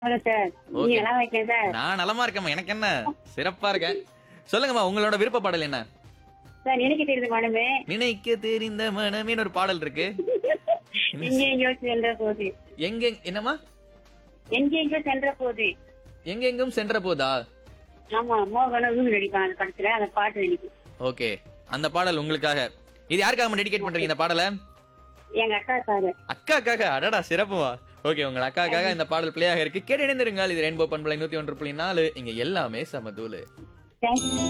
வணக்கம் sir Okay. நீங்க நல்லா வைக்கேன் சார் நான் நலமா இருக்கேம்மா எனக்கு என்ன சிறப்பா இருக்கேன் சொல்லுங்கம்மா உங்களோட விருப்ப பாடல் என்ன சார் எனக்கு தெரியுது மனமே நினைக்க தெரிந்த மனமேன்னு ஒரு பாடல் இருக்கு எங்கே எங்கேயோ சென்ற போது எங்க என்னம்மா எங்கே எங்கேயோ சென்ற போது எங்கெங்கும் சென்ற போதா ஆமா மோகனும் இவங்க நடிப்பாங்க அந்த படத்துல அந்த பாட்டு நடிக்கும் ஓகே அந்த பாடல் உங்களுக்காக இது யாருக்காக டெடிகேட் பண்றீங்க இந்த பாடலை எங்க அக்கா சார் அக்காக்காக அடடா சிறப்புமா ஓகே உங்க அக்காக்காக இந்த பாடல் பிளே ஆக இருக்கு கேட்டு இணைந்திருங்கள் இது ரெயின்போ பண்பலை நூத்தி ஒன்று புள்ளி நாலு இங்க எல்லாமே சமதூளு தேங்க்யூ